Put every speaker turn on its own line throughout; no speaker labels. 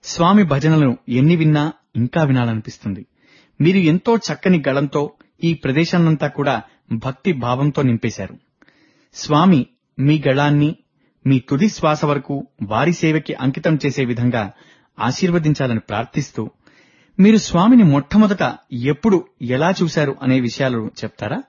స్వామి భజనలను ఎన్ని విన్నా ఇంకా వినాలనిపిస్తుంది మీరు ఎంతో చక్కని గళంతో ఈ ప్రదేశాన్నంతా కూడా భక్తి భావంతో నింపేశారు స్వామి మీ గళాన్ని మీ తుది శ్వాస వరకు వారి సేవకి అంకితం చేసే విధంగా ఆశీర్వదించాలని ప్రార్థిస్తూ మీరు స్వామిని మొట్టమొదట ఎప్పుడు ఎలా చూశారు అనే విషయాలు చెప్తారా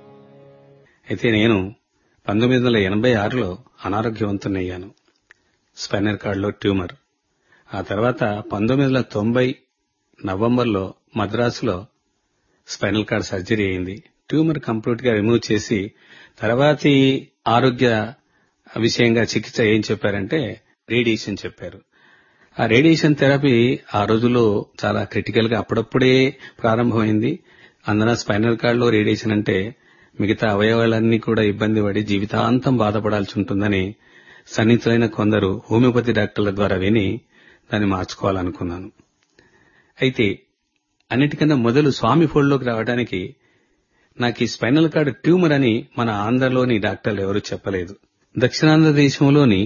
అయితే నేను పంతొమ్మిది వందల ఎనభై ఆరులో అనారోగ్యవంతునయ్యాను స్పైనర్ కార్డులో ట్యూమర్ ఆ తర్వాత పంతొమ్మిది వందల తొంభై నవంబర్లో మద్రాసులో స్పైనల్ కార్డ్ సర్జరీ అయింది ట్యూమర్ కంప్లీట్ గా రిమూవ్ చేసి తర్వాతి ఆరోగ్య విషయంగా చికిత్స ఏం చెప్పారంటే రేడియేషన్ చెప్పారు ఆ రేడియేషన్ థెరపీ ఆ రోజుల్లో చాలా క్రిటికల్ గా అప్పుడప్పుడే ప్రారంభమైంది అందున స్పైనల్ కార్డ్ లో రేడియేషన్ అంటే మిగతా అవయవాలన్నీ కూడా ఇబ్బంది పడి జీవితాంతం బాధపడాల్సి ఉంటుందని సన్నిహితులైన కొందరు హోమియోపతి డాక్టర్ల ద్వారా విని దాన్ని మార్చుకోవాలనుకున్నాను అయితే అన్నిటికన్నా మొదలు స్వామి ఫోల్డ్లోకి రావడానికి నాకు ఈ స్పైనల్ కార్డ్ ట్యూమర్ అని మన ఆంధ్రలోని డాక్టర్లు ఎవరూ చెప్పలేదు దక్షిణాంధ్ర దేశంలోని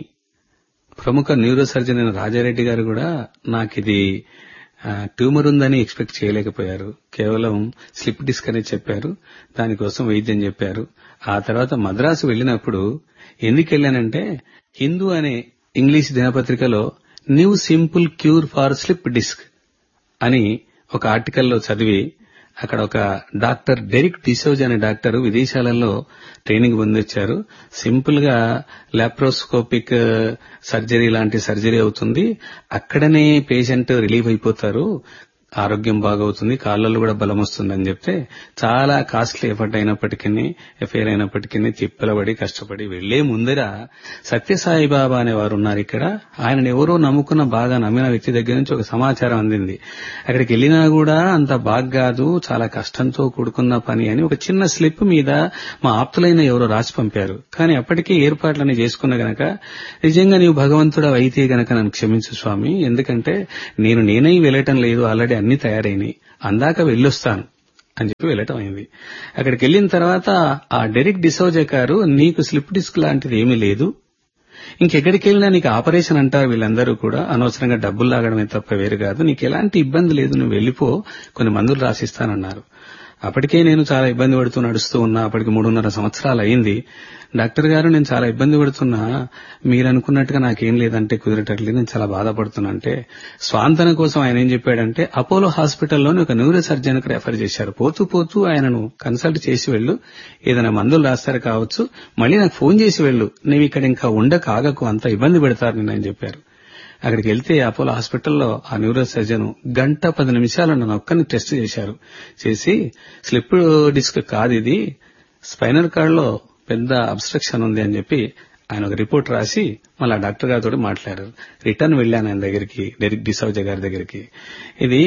ప్రముఖ న్యూరో సర్జన్ అయిన రాజారెడ్డి గారు కూడా నాకు ఇది ఆ, ట్యూమర్ ఉందని ఎక్స్పెక్ట్ చేయలేకపోయారు కేవలం స్లిప్ డిస్క్ అని చెప్పారు దానికోసం వైద్యం చెప్పారు ఆ తర్వాత మద్రాసు వెళ్ళినప్పుడు ఎందుకు వెళ్ళానంటే హిందూ అనే ఇంగ్లీష్ దినపత్రికలో new simple cure for slip disc అని ఒక ఆర్టికల్లో చదివి అక్కడ ఒక డాక్టర్ డెరిక్ డిసోజ్ అనే డాక్టర్ విదేశాలలో ట్రైనింగ్ పొందొచ్చారు సింపుల్ గా లాప్రోస్కోపిక్ సర్జరీ లాంటి సర్జరీ అవుతుంది అక్కడనే పేషెంట్ రిలీవ్ అయిపోతారు ఆరోగ్యం బాగవుతుంది కాళ్ళల్లో కూడా బలం వస్తుందని చెప్తే చాలా కాస్ట్లీ ఎఫర్ట్ అయినప్పటికీ ఎఫైర్ అయినప్పటికీ తిప్పలబడి కష్టపడి వెళ్లే ముందర సత్యసాయి బాబా అనే వారు ఉన్నారు ఇక్కడ ఆయన ఎవరో నమ్ముకున్న బాగా నమ్మిన వ్యక్తి దగ్గర నుంచి ఒక సమాచారం అందింది అక్కడికి వెళ్ళినా కూడా అంత బాగా కాదు చాలా కష్టంతో కూడుకున్న పని అని ఒక చిన్న స్లిప్ మీద మా ఆప్తులైన ఎవరో రాసి పంపారు కానీ అప్పటికే ఏర్పాట్లన్నీ చేసుకున్న గనక నిజంగా నీవు భగవంతుడు అయితే గనక నన్ను క్షమించు స్వామి ఎందుకంటే నేను నేనై వెళ్ళటం లేదు ఆల్రెడీ అన్ని తయారైనాయి అందాక వెళ్ళొస్తాను అని చెప్పి వెళ్ళటం అయింది అక్కడికి వెళ్ళిన తర్వాత ఆ డెరిక్ డిసోజా గారు నీకు స్లిప్ డిస్క్ లాంటిది ఏమీ లేదు ఇంకెక్కడికి వెళ్ళినా నీకు ఆపరేషన్ అంటారు వీళ్ళందరూ కూడా అనవసరంగా డబ్బులు లాగడమే తప్ప వేరు కాదు నీకు ఎలాంటి ఇబ్బంది లేదు నువ్వు వెళ్ళిపో కొన్ని మందులు రాసిస్తానన్నారు అప్పటికే నేను చాలా ఇబ్బంది పడుతూ నడుస్తూ ఉన్నా అప్పటికి మూడున్నర సంవత్సరాలు అయింది డాక్టర్ గారు నేను చాలా ఇబ్బంది పడుతున్నా మీరు అనుకున్నట్టుగా నాకేం లేదంటే కుదిరేటట్లేదు నేను చాలా బాధపడుతున్నా అంటే స్వాంతన కోసం ఆయన ఏం చెప్పాడంటే అపోలో హాస్పిటల్లోని ఒక న్యూరో సర్జన్ కు రెఫర్ చేశారు పోతూ పోతూ ఆయనను కన్సల్ట్ చేసి వెళ్ళు ఏదైనా మందులు రాస్తారు కావచ్చు మళ్ళీ నాకు ఫోన్ చేసి వెళ్ళు నువ్వు ఇక్కడ ఇంకా ఉండక ఆగకు అంత ఇబ్బంది పెడతారు నేను అని చెప్పారు అక్కడికి వెళ్తే అపోలో హాస్పిటల్లో ఆ న్యూరో సర్జన్ గంట పది నిమిషాలు నన్ను ఒక్కరిని టెస్ట్ చేశారు చేసి స్లిప్ డిస్క్ కాదు ఇది స్పైనల్ కార్డ్ లో పెద్ద అబ్స్ట్రక్షన్ ఉంది అని చెప్పి ఆయన ఒక రిపోర్ట్ రాసి మళ్ళీ ఆ డాక్టర్ గారితో మాట్లాడారు రిటర్న్ వెళ్ళాను ఆయన దగ్గరికి డెరిక్ డిసౌజా గారి దగ్గరికి ఇది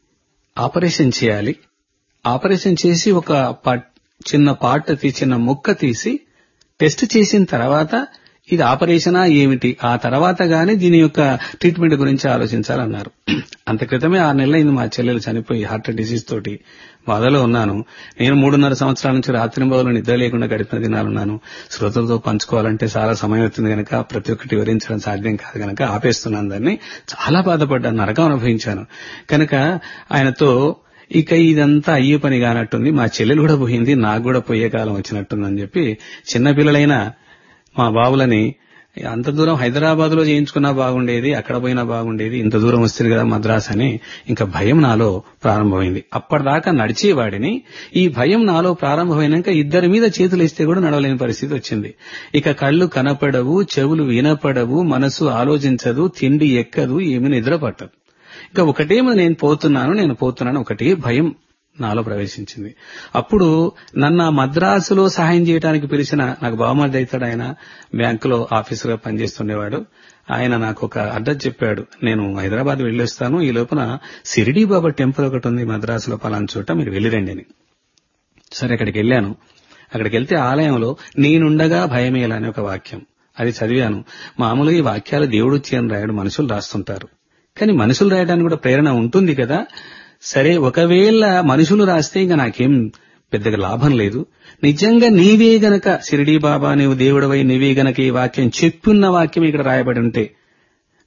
ఆపరేషన్ చేయాలి ఆపరేషన్ చేసి ఒక పా- చిన్న పార్ట్ తీ చిన్న ముక్క తీసి టెస్ట్ చేసిన తర్వాత ఇది ఆపరేషనా ఏమిటి ఆ తర్వాత గానీ దీని యొక్క ట్రీట్మెంట్ గురించి ఆలోచించాలన్నారు అంత క్రితమే ఆరు నెలలైంది మా చెల్లెలు చనిపోయి హార్ట్ డిసీజ్ తోటి బాధలో ఉన్నాను నేను మూడున్నర సంవత్సరాల నుంచి రాత్రి బదులు నిద్ర లేకుండా గడిపిన దినాలున్నాను శ్రోతలతో పంచుకోవాలంటే చాలా సమయం అవుతుంది కనుక ప్రతి ఒక్కటి వివరించడం సాధ్యం కాదు కనుక ఆపేస్తున్నాను దాన్ని చాలా బాధపడ్డాను నరకం అనుభవించాను కనుక ఆయనతో ఇక ఇదంతా అయ్యే పని కానట్టుంది మా చెల్లెలు కూడా పోయింది నాకు కూడా పోయే కాలం వచ్చినట్టుందని చెప్పి చిన్నపిల్లలైన మా బాబులని అంత దూరం హైదరాబాద్ లో చేయించుకున్నా బాగుండేది అక్కడ పోయినా బాగుండేది ఇంత దూరం వస్తుంది కదా మద్రాస్ అని ఇంకా భయం నాలో ప్రారంభమైంది అప్పటిదాకా నడిచేవాడిని ఈ భయం నాలో ప్రారంభమైనాక ఇద్దరి మీద చేతులు ఇస్తే కూడా నడవలేని పరిస్థితి వచ్చింది ఇక కళ్ళు కనపడవు చెవులు వినపడవు మనసు ఆలోచించదు తిండి ఎక్కదు ఏమీ నిద్ర పట్టదు ఇంకా ఒకటేమో నేను పోతున్నాను నేను పోతున్నాను ఒకటే భయం నాలో ప్రవేశించింది అప్పుడు నన్ను ఆ మద్రాసులో సహాయం చేయడానికి పిలిచిన నాకు బావమర్ది అవుతాడు ఆయన బ్యాంకులో ఆఫీసర్గా పనిచేస్తుండేవాడు ఆయన నాకు ఒక అడ్రస్ చెప్పాడు నేను హైదరాబాద్ వెళ్ళొస్తాను ఈ లోపల సిరిడి బాబా టెంపుల్ ఒకటి ఉంది మద్రాసులో పలానా చోట మీరు వెళ్ళిరండి అని సరే అక్కడికి వెళ్ళాను అక్కడికి వెళ్తే ఆలయంలో నేనుండగా భయమేలా అని ఒక వాక్యం అది చదివాను మామూలుగా ఈ వాక్యాలు దేవుడు వచ్చి అని రాయడు మనుషులు రాస్తుంటారు కానీ మనుషులు రాయడానికి కూడా ప్రేరణ ఉంటుంది కదా సరే ఒకవేళ మనుషులు రాస్తే ఇంకా నాకేం పెద్దగా లాభం లేదు నిజంగా నీవే గనక షిరిడీ బాబా నీవు దేవుడవై నీవే గనక ఈ వాక్యం చెప్పున్న వాక్యం ఇక్కడ రాయబడి ఉంటే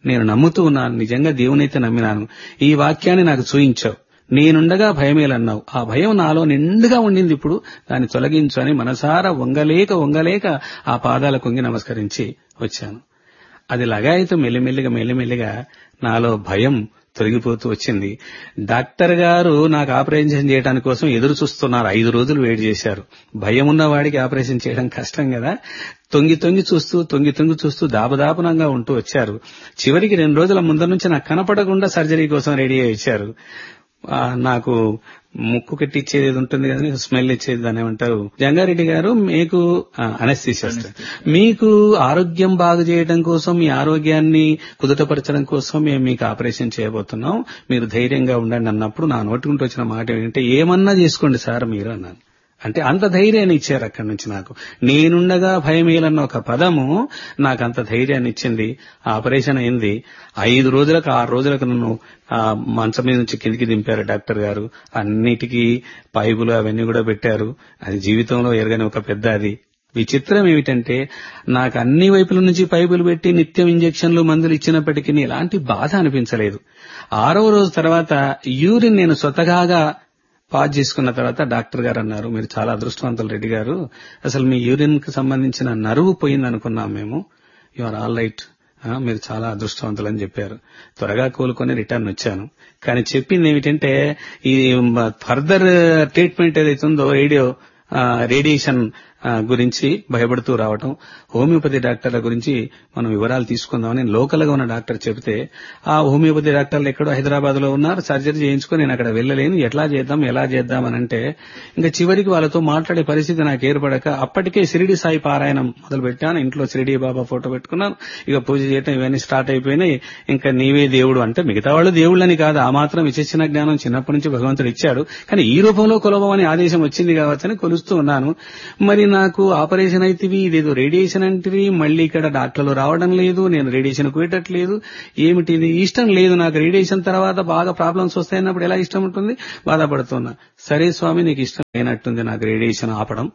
నేను నమ్ముతూ ఉన్నాను నిజంగా దేవునైతే నమ్మినాను ఈ వాక్యాన్ని నాకు చూయించావు నేనుండగా భయమేలన్నావు ఆ భయం నాలో నిండుగా ఉండింది ఇప్పుడు దాన్ని తొలగించు అని మనసారా వంగలేక వంగలేక ఆ పాదాల కొంగి నమస్కరించి వచ్చాను అది లగాయితూ మెల్లిమెల్లిగా మెల్లిమెల్లిగా నాలో భయం తొలగిపోతూ వచ్చింది డాక్టర్ గారు నాకు ఆపరేషన్ చేయడానికి కోసం ఎదురు చూస్తున్నారు ఐదు రోజులు వెయిట్ చేశారు భయం ఉన్న వాడికి ఆపరేషన్ చేయడం కష్టం కదా తొంగి తొంగి చూస్తూ తొంగి తొంగి చూస్తూ దాపదాపనంగా ఉంటూ వచ్చారు చివరికి రెండు రోజుల ముందర నుంచి నాకు కనపడకుండా సర్జరీ కోసం రెడీ అయ్యి వచ్చారు ఆ, నాకు ముక్కు కట్టిచ్చేది ఏది ఉంటుంది కదా స్మెల్ ఇచ్చేది దాన్ని ఏమంటారు జంగారెడ్డి గారు మీకు అనస్థిసిస్ట్ మీకు ఆరోగ్యం బాగు చేయడం కోసం మీ ఆరోగ్యాన్ని కుదుటపరచడం కోసం మేము మీకు ఆపరేషన్ చేయబోతున్నాం మీరు ధైర్యంగా ఉండండి అన్నప్పుడు నా నోటికుంటూ వచ్చిన మాట ఏంటంటే ఏమన్నా చేసుకోండి సార్ మీరు అన్నాను అంటే అంత ధైర్యాన్ని ఇచ్చారు అక్కడి నుంచి నాకు నేనుండగా భయమేలన్న ఒక పదము నాకు అంత ధైర్యాన్ని ఇచ్చింది ఆ ఆపరేషన్ అయింది ఐదు రోజులకు ఆరు రోజులకు నన్ను ఆ మంచం మీద నుంచి కిందికి దింపారు డాక్టర్ గారు అన్నిటికీ పైపులు అవన్నీ కూడా పెట్టారు అది జీవితంలో ఎరగని ఒక పెద్ద అది విచిత్రం ఏమిటంటే నాకు అన్ని వైపుల నుంచి పైపులు పెట్టి నిత్యం ఇంజెక్షన్లు మందులు ఇచ్చినప్పటికీ ఎలాంటి బాధ అనిపించలేదు ఆరో రోజు తర్వాత యూరిన్ నేను స్వతహాగా పాజ్ చేసుకున్న తర్వాత డాక్టర్ గారు అన్నారు మీరు చాలా అదృష్టవంతులు రెడ్డి గారు అసలు మీ యూరిన్ కి సంబంధించిన నరువు పోయింది అనుకున్నాం మేము యు ఆర్ ఆల్ రైట్ మీరు చాలా అదృష్టవంతులు అని చెప్పారు త్వరగా కోలుకొని రిటర్న్ వచ్చాను కానీ చెప్పింది ఏమిటంటే ఈ ఫర్దర్ ట్రీట్మెంట్ ఏదైతే ఉందో రేడియో రేడియేషన్ గురించి భయపడుతూ రావటం హోమియోపతి డాక్టర్ల గురించి మనం వివరాలు తీసుకుందామని లోకల్ గా ఉన్న డాక్టర్ చెబితే ఆ హోమియోపతి డాక్టర్లు ఎక్కడో హైదరాబాద్ లో ఉన్నారు సర్జరీ చేయించుకొని నేను అక్కడ వెళ్ళలేను ఎట్లా చేద్దాం ఎలా చేద్దాం అని అంటే ఇంకా చివరికి వాళ్ళతో మాట్లాడే పరిస్థితి నాకు ఏర్పడక అప్పటికే షిరిడి సాయి పారాయణం మొదలు పెట్టాను ఇంట్లో షిరిడి బాబా ఫోటో పెట్టుకున్నాను ఇక పూజ చేయటం ఇవన్నీ స్టార్ట్ అయిపోయినాయి ఇంకా నీవే దేవుడు అంటే మిగతా వాళ్ళు దేవుళ్ళని కాదు ఆ మాత్రం విచక్షణ జ్ఞానం చిన్నప్పటి నుంచి భగవంతుడు ఇచ్చాడు కానీ ఈ రూపంలో కొలవమని ఆదేశం వచ్చింది కావచ్చని కొలుస్తూ ఉన్నాను మరి నాకు ఆపరేషన్ అయితేవి ఇదేదో రేడియేషన్ అంటివి మళ్ళీ ఇక్కడ డాక్టర్లు రావడం లేదు నేను రేడియేషన్ కుయటట్లేదు ఏమిటి ఇది ఇష్టం లేదు నాకు రేడియేషన్ తర్వాత బాగా ప్రాబ్లమ్స్ వస్తాయన్నప్పుడు ఎలా ఇష్టం ఉంటుంది బాధపడుతున్నా సరే స్వామి నీకు ఇష్టం లేనట్టుంది నాకు రేడియేషన్ ఆపడం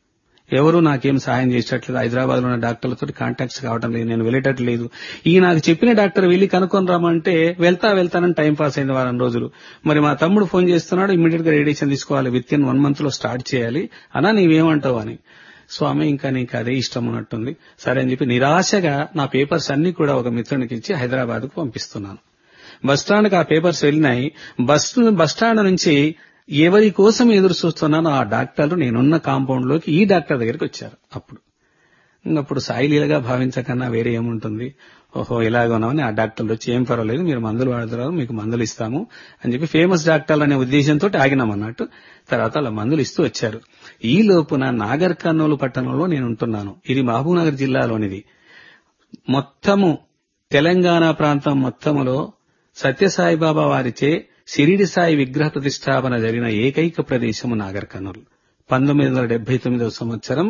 ఎవరు నాకేం సహాయం చేసేటట్లేదు హైదరాబాద్ లో ఉన్న డాక్టర్లతో కాంటాక్ట్స్ కావడం లేదు నేను వెళ్ళేటట్టు లేదు ఈ నాకు చెప్పిన డాక్టర్ వెళ్ళి కనుక్కొని రమ్మంటే వెళ్తా వెళ్తానని టైం పాస్ అయింది వారం రోజులు మరి మా తమ్ముడు ఫోన్ చేస్తున్నాడు ఇమ్మీడియట్ గా రేడియేషన్ తీసుకోవాలి విత్ ఇన్ వన్ మంత్ లో స్టార్ట్ చేయాలి అన్నా నీవేమంటావు అని స్వామి ఇంకా నీకు అదే ఇష్టం ఉన్నట్టుంది సరే అని చెప్పి నిరాశగా నా పేపర్స్ అన్ని కూడా ఒక మిత్రునికి ఇచ్చి హైదరాబాద్ కు పంపిస్తున్నాను బస్ స్టాండ్ కి ఆ పేపర్స్ వెళ్ళినాయి బస్ బస్ స్టాండ్ నుంచి ఎవరి కోసం ఎదురు చూస్తున్నానో ఆ డాక్టర్లు నేనున్న కాంపౌండ్ లోకి ఈ డాక్టర్ దగ్గరికి వచ్చారు అప్పుడు ఇంకప్పుడు సాయిలీలగా భావించకన్నా వేరే ఏముంటుంది ఓహో ఇలాగ ఉన్నామని ఆ డాక్టర్లు వచ్చి ఏం పర్వాలేదు మీరు మందులు వాడుతున్నారు మీకు మందులు ఇస్తాము అని చెప్పి ఫేమస్ డాక్టర్లు అనే ఉద్దేశంతో ఆగినాం అన్నట్టు తర్వాత అలా మందులు ఇస్తూ వచ్చారు ఈ లోపున నాగర్ కర్నూలు పట్టణంలో నేను ఉంటున్నాను ఇది మహబూబ్నగర్ జిల్లాలోనిది మొత్తము తెలంగాణ ప్రాంతం మొత్తములో సత్యసాయిబాబా వారిచే షిరిడి సాయి విగ్రహ ప్రతిష్టాపన జరిగిన ఏకైక ప్రదేశము నాగర్ కర్నూలు పంతొమ్మిది వందల డెబ్బై తొమ్మిదవ సంవత్సరం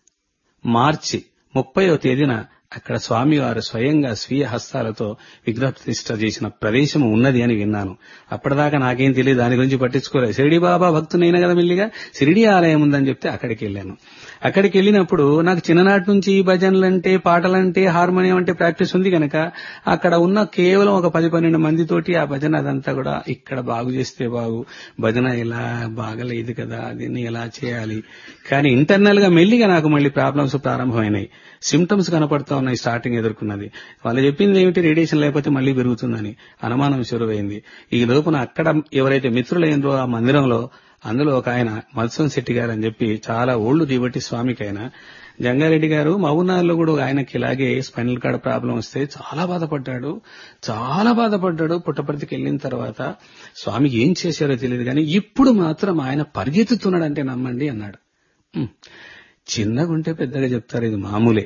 మార్చి ముప్పైవ తేదీన అక్కడ స్వామివారు స్వయంగా స్వీయ హస్తాలతో విగ్రహ ప్రతిష్ట చేసిన ప్రదేశం ఉన్నది అని విన్నాను అప్పటిదాకా నాకేం తెలియదు దాని గురించి పట్టించుకోలేదు షిరిడి బాబా భక్తునైనా కదా మెల్లిగా షిరిడి ఆలయం ఉందని చెప్తే అక్కడికి వెళ్ళాను అక్కడికి వెళ్ళినప్పుడు నాకు చిన్ననాటి నుంచి ఈ భజనలంటే పాటలంటే హార్మోనియం అంటే ప్రాక్టీస్ ఉంది కనుక అక్కడ ఉన్న కేవలం ఒక పది పన్నెండు మందితోటి ఆ భజన అదంతా కూడా ఇక్కడ బాగు చేస్తే బాగు భజన ఎలా బాగలేదు కదా దీన్ని ఎలా చేయాలి కానీ ఇంటర్నల్ గా మెల్లిగా నాకు మళ్ళీ ప్రాబ్లమ్స్ ప్రారంభమైనాయి సిమ్టమ్స్ కనపడుతూ ఉన్నాయి స్టార్టింగ్ ఎదుర్కొన్నది వాళ్ళు చెప్పింది ఏమిటి రేడియేషన్ లేకపోతే మళ్ళీ పెరుగుతుందని అనుమానం శురువైంది ఈ లోపున అక్కడ ఎవరైతే మిత్రులైనరో ఆ మందిరంలో అందులో ఒక ఆయన మత్స్యం శెట్టి గారు అని చెప్పి చాలా ఓల్డ్ డిబట్టి స్వామికి ఆయన జంగారెడ్డి గారు మౌనాల్లో కూడా ఒక ఆయనకి ఇలాగే స్పైనల్ కార్డ్ ప్రాబ్లం వస్తే చాలా బాధపడ్డాడు చాలా బాధపడ్డాడు పుట్టపర్తికి వెళ్ళిన తర్వాత స్వామికి ఏం చేశారో తెలియదు కానీ ఇప్పుడు మాత్రం ఆయన పరిగెత్తుతున్నాడంటే నమ్మండి అన్నాడు హ్మ్. చిన్నగుంటే పెద్దగా చెప్తారు ఇది మామూలే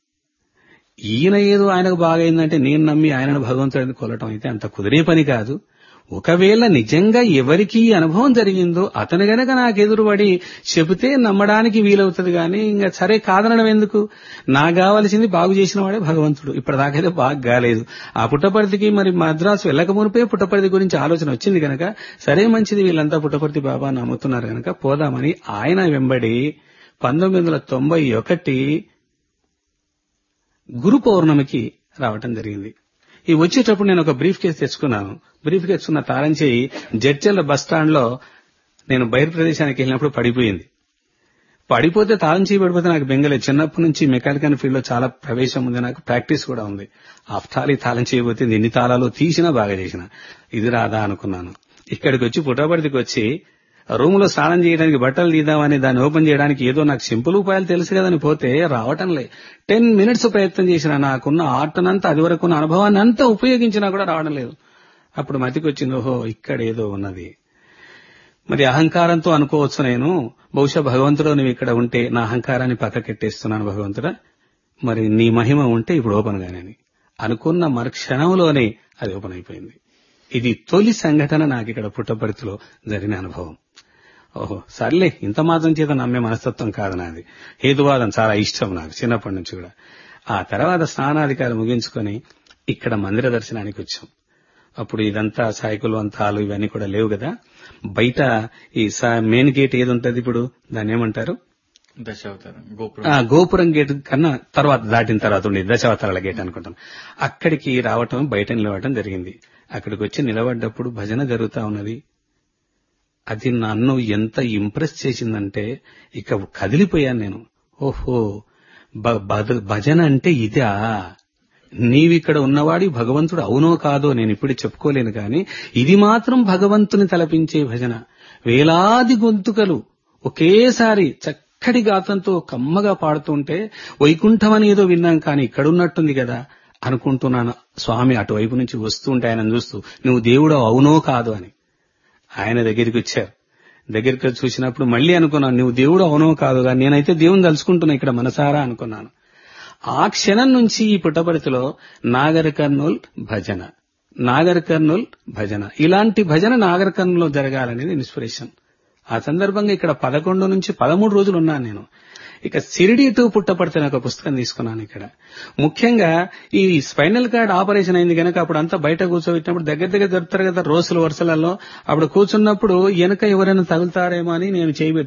ఈయన ఏదో ఆయనకు బాగైందంటే నేను నమ్మి ఆయనను భగవంతుడిని కొలటం అయితే అంత కుదిరే పని కాదు ఒకవేళ నిజంగా ఎవరికి ఈ అనుభవం జరిగిందో అతను గనక నాకు ఎదురుపడి చెబితే నమ్మడానికి వీలవుతుంది కానీ ఇంకా సరే కాదనడం ఎందుకు నాకు కావాల్సింది బాగు చేసిన వాడే భగవంతుడు ఇప్పటిదాకైతే బాగా కాలేదు ఆ పుట్టపర్తికి మరి మద్రాసు వెళ్ళక మునిపే పుట్టపర్తి గురించి ఆలోచన వచ్చింది కనుక సరే మంచిది వీళ్ళంతా పుట్టపర్తి బాబా నమ్ముతున్నారు కనుక పోదామని ఆయన వెంబడి పంతొమ్మిది వందల తొంభై ఒకటి గురు పౌర్ణమికి రావటం జరిగింది ఈ వచ్చేటప్పుడు నేను ఒక బ్రీఫ్ కేసు తెచ్చుకున్నాను బ్రీఫ్ కేసు ఉన్న తాళం చేయి జడ్చర్ల బస్ స్టాండ్ లో నేను బయట ప్రదేశానికి వెళ్ళినప్పుడు పడిపోయింది పడిపోతే తాళం చేయి పడిపోతే నాకు బెంగలే చిన్నప్పటి నుంచి మెకానికల్ ఫీల్డ్ లో చాలా ప్రవేశం ఉంది నాకు ప్రాక్టీస్ కూడా ఉంది ఆఫ్టర్ ఆల్ ఈ తాళం చేయబోతుంది ఎన్ని తాళాలు తీసినా బాగా చేసిన ఇది రాదా అనుకున్నాను ఇక్కడికి వచ్చి పుట్టబడికి వచ్చి రూమ్ లో స్నానం చేయడానికి బట్టలు తీద్దామని దాన్ని ఓపెన్ చేయడానికి ఏదో నాకు సింపుల్ ఉపాయాలు తెలుసు కదని పోతే రావటం లే టెన్ మినిట్స్ ప్రయత్నం చేసిన నాకున్న ఆర్ట్నంతా అది వరకు ఉన్న అనుభవాన్ని అంతా ఉపయోగించినా కూడా రావడం లేదు అప్పుడు మతికి వచ్చింది ఓహో ఇక్కడ ఏదో ఉన్నది మరి అహంకారంతో అనుకోవచ్చు నేను బహుశా భగవంతుడు నువ్వు ఇక్కడ ఉంటే నా అహంకారాన్ని పక్కకెట్టేస్తున్నాను భగవంతుడా మరి నీ మహిమ ఉంటే ఇప్పుడు ఓపెన్ గానే అనుకున్న మరుక్షణంలోనే అది ఓపెన్ అయిపోయింది ఇది తొలి సంఘటన నాకు ఇక్కడ పుట్టపర్తిలో జరిగిన అనుభవం ఓహో సర్లే ఇంత మాత్రం చేత నమ్మే మనస్తత్వం కాదు నాది హేతువాదం చాలా ఇష్టం నాకు చిన్నప్పటి నుంచి కూడా ఆ తర్వాత స్నానాధికారం ముగించుకొని ఇక్కడ మందిర దర్శనానికి వచ్చాం అప్పుడు ఇదంతా సాయకులవంతాలు ఇవన్నీ కూడా లేవు కదా బయట ఈ మెయిన్ గేట్ ఏది ఉంటది ఇప్పుడు దాన్ని ఏమంటారు
దశావతారం గోపురం
ఆ గోపురం గేట్ కన్నా తర్వాత దాటిన తర్వాత ఉండేది దశావతారాల గేట్ అనుకుంటాం అక్కడికి రావటం బయట నిలవటం జరిగింది అక్కడికి వచ్చి నిలబడ్డప్పుడు భజన జరుగుతా ఉన్నది అది నన్ను ఎంత ఇంప్రెస్ చేసిందంటే ఇక కదిలిపోయాను నేను ఓహో భ- భద- భజన అంటే ఇదా నీవిక్కడ ఉన్నవాడి భగవంతుడు అవునో కాదో నేను ఇప్పుడు చెప్పుకోలేను కానీ ఇది మాత్రం భగవంతుని తలపించే భజన వేలాది గొంతుకలు ఒకేసారి చక్కటి గాతంతో కమ్మగా పాడుతుంటే వైకుంఠం అని ఏదో విన్నాం కానీ ఇక్కడ ఉన్నట్టుంది కదా అనుకుంటున్నాను స్వామి అటువైపు నుంచి వస్తుంటే ఆయన చూస్తూ నువ్వు దేవుడు అవునో కాదో అని ఆయన దగ్గరికి వచ్చారు దగ్గరికి వచ్చి చూసినప్పుడు మళ్ళీ అనుకున్నాను నువ్వు దేవుడు అవునో కాదు కానీ నేనైతే దేవుని తలుచుకుంటున్నా ఇక్కడ మనసారా అనుకున్నాను ఆ క్షణం నుంచి ఈ పుట్టపర్తిలో నాగర్ కర్నూల్ భజన నాగర్ కర్నూల్ భజన ఇలాంటి భజన నాగర్ కర్నూల్లో జరగాలనేది ఇన్స్పిరేషన్ ఆ సందర్భంగా ఇక్కడ పదకొండు నుంచి పదమూడు రోజులు ఉన్నాను నేను ఇక సిరిడి టు పుట్టపడితే ఒక పుస్తకం తీసుకున్నాను ఇక్కడ ముఖ్యంగా ఈ స్పైనల్ కార్డ్ ఆపరేషన్ అయింది కనుక అప్పుడు అంతా బయట కూర్చోబెట్టినప్పుడు దగ్గర దగ్గర దొరుకుతారు కదా రోజులు వరుసలలో అప్పుడు కూర్చున్నప్పుడు వెనక ఎవరైనా తగులుతారేమో అని నేను చేయబెట్టు